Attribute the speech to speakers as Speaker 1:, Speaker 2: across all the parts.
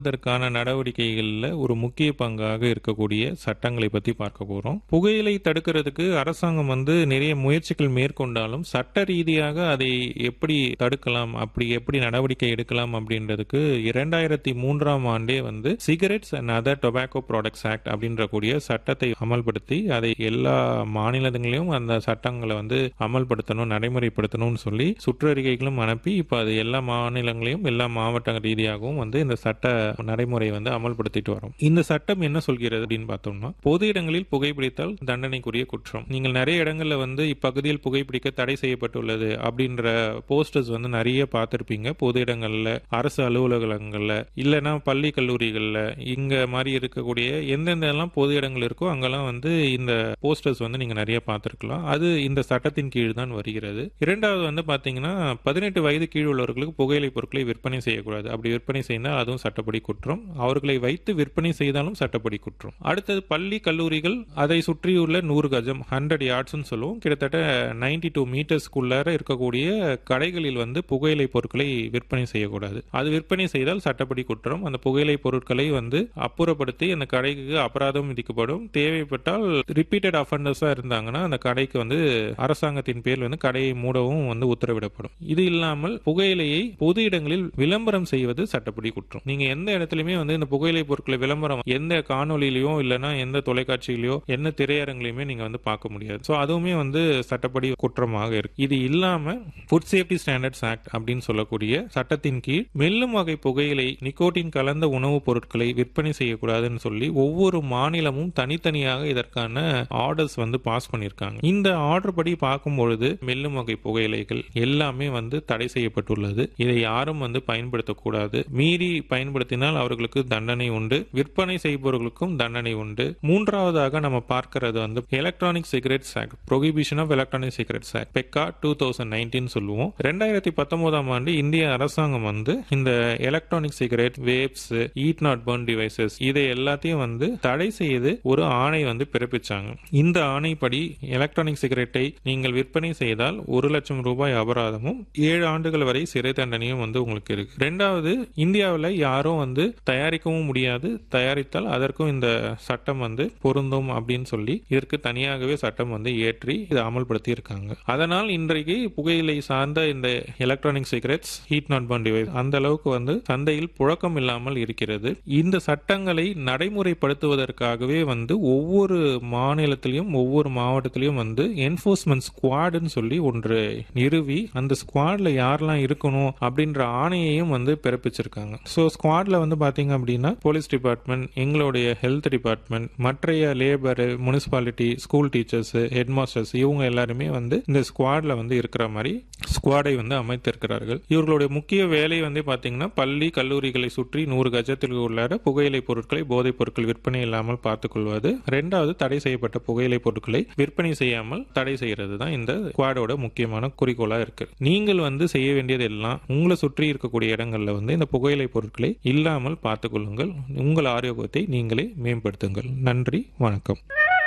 Speaker 1: இதற்கான நடவடிக்கைகள்ல ஒரு முக்கிய பங்காக இருக்கக்கூடிய சட்டங்களை பத்தி பார்க்க போறோம் புகையிலை தடுக்கிறதுக்கு அரசாங்கம் வந்து நிறைய முயற்சிகள் மேற்கொண்டாலும் சட்ட ரீதியாக அதை எப்படி தடுக்கலாம் அப்படி எப்படி நடவடிக்கை எடுக்கலாம் அப்படின்றதுக்கு இரண்டாயிரத்தி மூன்றாம் ஆண்டே வந்து cigarettes and other tobacco products act அப்படின்ற கூடிய சட்டத்தை அமல்படுத்தி அதை எல்லா மாநிலங்களையும் அந்த சட்டங்களை வந்து அமல்படுத்தணும் நடைமுறைப்படுத்தணும்னு சொல்லி சுற்றறிக்கைகளும் அனுப்பி இப்போ அது எல்லா மாநிலங்களையும் எல்லா மாவட்ட ரீதியாகவும் வந்து இந்த சட்ட நடைமுறை வந்து அமல்படுத்திட்டு வரோம் இந்த சட்டம் என்ன சொல்கிறது அப்படின்னு பார்த்தோம்னா பொது இடங்களில் புகைப்பிடித்தால் தண்டனைக்குரிய குற்றம் நீங்கள் நிறைய இடங்கள்ல வந்து இப்பகுதியில் புகைப்பிடிக்க தடை செய்யப்பட்டுள்ளது அப்படின்ற போஸ்டர்ஸ் வந்து நிறைய பார்த்திருப்பீங்க பொது இடங்கள்ல அரசு அலுவலகங்கள்ல இல்லைன்னா பள்ளி கல்லூரிகள்ல இங்க மாதிரி இருக்கக்கூடிய எந்தெந்த எல்லாம் பொது இடங்கள் இருக்கோ அங்கெல்லாம் வந்து இந்த போஸ்டர்ஸ் வந்து நீங்க நிறைய பார்த்திருக்கலாம் அது இந்த சட்டத்தின் கீழ் தான் வருகிறது இரண்டாவது வந்து பாத்தீங்கன்னா பதினெட்டு வயது கீழ் உள்ளவர்களுக்கு புகையிலை பொருட்களை விற்பனை செய்யக்கூடாது அப்படி விற்பனை செய்தால் அதுவும் சட்டப்படி குற்றம் அவர்களை வைத்து விற்பனை செய்தாலும் சட்டப்படி குற்றம் அடுத்தது பள்ளி கல்லூரிகள் அதை சுற்றியுள்ள நூறு கஜம் ஹண்ட்ரட் யார்ட்ஸ்னு சொல்லுவோம் கிட்டத்தட்ட நைன்டி டூ மீட்டர்ஸ்க்குள்ளார இருக்கக்கூடிய கடைகளில் வந்து புகையிலை பொருட்களை விற்பனை செய்யக்கூடாது அது விற்பனை செய்தால் சட்டப்படி குற்றம் அந்த புகையிலை பொருட்களை வந்து அப்புறப்படுத்தி அந்த கடைக்கு அபராதம் விதிக்கப்படும் தேவைப்பட்டால் ரிப்பீட்டட் அஃபண்டர்ஸா இருந்தாங்கன்னா அந்த கடைக்கு வந்து அரசாங்கத்தின் பேரில் வந்து கடையை மூடவும் வந்து உத்தரவிடப்படும் இது இல்லாமல் புகையிலையை பொது இடங்களில் விளம்பரம் செய்வது சட்டப்படி குற்றம் நீங்க எந்த இடத்துலயுமே வந்து இந்த புகையிலை பொருட்களை விளம்பரம் எந்த காணொலியிலயோ இல்லைன்னா எந்த தொலைக்காட்சியிலயோ என்ன திரையரங்குலையுமே நீங்க வந்து பார்க்க முடியாது ஸோ அதுவுமே வந்து சட்டப்படி குற்றமாக இருக்கு இது இல்லாம ஃபுட் சேஃப்டி ஸ்டாண்டர்ட்ஸ் ஆக்ட் அப்படின்னு சொல்லக்கூடிய சட்டத்தின் கீழ் மெல்லும் வகை புகையிலை நிக்கோட்டின் கலந்த உணவுப் பொருட்களை விற்பனை செய்யக்கூடாதுன்னு சொல்லி ஒவ்வொரு மாநிலமும் தனித்தனியாக இதற்கான ஆர்டர்ஸ் வந்து பாஸ் பண்ணியிருக்காங்க இந்த ஆர்டர் படி பார்க்கும் பொழுது மெல்லும் வகை புகையிலைகள் எல்லாமே வந்து தடை செய்யப்பட்டுள்ளது இதை யாரும் வந்து பயன்படுத்தக்கூடாது மீறி பயன்படுத்தினால் அவர்களுக்கு தண்டனை உண்டு விற்பனை செய்பவர்களுக்கும் தண்டனை உண்டு மூன்றாவதாக நம்ம பார்க்கிறது வந்து electronic cigarettes act prohibition of electronic cigarettes act PECA two thousand nineteen சொல்லுவோம் ரெண்டாயிரத்தி பத்தொன்பதாம் ஆண்டு இந்திய அரசாங்கம் வந்து இந்த electronic cigarette vapes heat not burn devices இதை எல்லாத்தையும் வந்து தடை செய்து ஒரு ஆணை வந்து பிறப்பிச்சாங்க இந்த ஆணைப்படி எலக்ட்ரானிக் சிகரெட்டை நீங்கள் விற்பனை செய்தால் ஒரு லட்சம் ரூபாய் அபராதமும் ஏழு ஆண்டுகள் வரை சிறை தண்டனையும் வந்து உங்களுக்கு இருக்கு ரெண்டாவது இந்தியாவில் யாரும் வந்து தயாரிக்கவும் முடியாது தயாரித்தால் அதற்கும் இந்த சட்டம் வந்து பொருந்தும் அப்படின்னு சொல்லி இதற்கு தனியாகவே சட்டம் வந்து ஏற்றி இதை அமல்படுத்தி இருக்காங்க அதனால் இன்றைக்கு புகையிலை சார்ந்த இந்த electronic cigarettes heat not burn device அந்த அளவுக்கு வந்து சந்தையில் புழக்கம் இல்லாமல் இருக்கிறது இந்த சட்டங்களை நடைமுறைப்படுத்துவதற்காகவே வந்து ஒவ்வொரு மாநிலத்திலையும் ஒவ்வொரு மாவட்டத்திலையும் வந்து என்போர்ஸ்மெண்ட் ஸ்குவாடுன்னு சொல்லி ஒன்று நிறுவி அந்த ஸ்குவாட்ல யாரெல்லாம் இருக்கணும் அப்படின்ற ஆணையையும் வந்து பிறப்பிச்சிருக்காங்க ஸோ ஸ்குவாட்ல வந்து பாத்தீங்க அப்படின்னா போலீஸ் டிபார்ட்மெண்ட் எங்களுடைய ஹெல்த் டிபார்ட்மெண்ட் மற்றைய labour municipality school teachers headmasters இவங்க எல்லாருமே வந்து இந்த ஸ்குவாட்ல வந்து இருக்கிற மாதிரி ஸ்குவாடை வந்து அமைத்திருக்கிறார்கள் இவர்களுடைய முக்கிய வேலை வந்து பாத்தீங்கன்னா பள்ளி கல்லூரிகளை சுற்றி நூறு கஜத்திற்கு உள்ளார புகையிலை பொருட்களை போதைப் பொருட்கள் விற்பனை இல்லாமல் பார்த்துக் கொள்வது ரெண்டாவது தடை செய்யப்பட்ட புகையிலை பொருட்களை விற்பனை செய்யாமல் தடை செய்யறது தான் இந்த ஸ்குவாடோட முக்கியமான குறிக்கோளா இருக்கு நீங்கள் வந்து செய்ய வேண்டியது எல்லாம் உங்களை சுற்றி இருக்கக்கூடிய இடங்கள்ல வந்து இந்த புகையிலை பொருட்களை இல்லாமல் பார்த்துக் கொள்ளுங்கள் உங்கள் ஆரோக்கியத்தை நீங்களே மேம்படுத்துங்கள் நன்றி வணக்கம்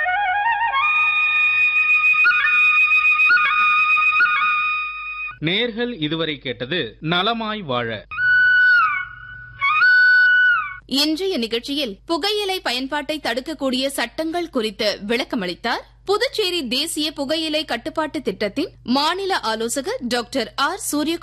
Speaker 2: நேர்கள் இதுவரை கேட்டது நலமாய் வாழ
Speaker 3: இன்றைய நிகழ்ச்சியில் புகையிலை பயன்பாட்டை தடுக்கக்கூடிய சட்டங்கள் குறித்து விளக்கமளித்தார் புதுச்சேரி தேசிய புகையிலை கட்டுப்பாட்டு திட்டத்தின் மாநில ஆலோசகர் டாக்டர் ஆர் சூரிய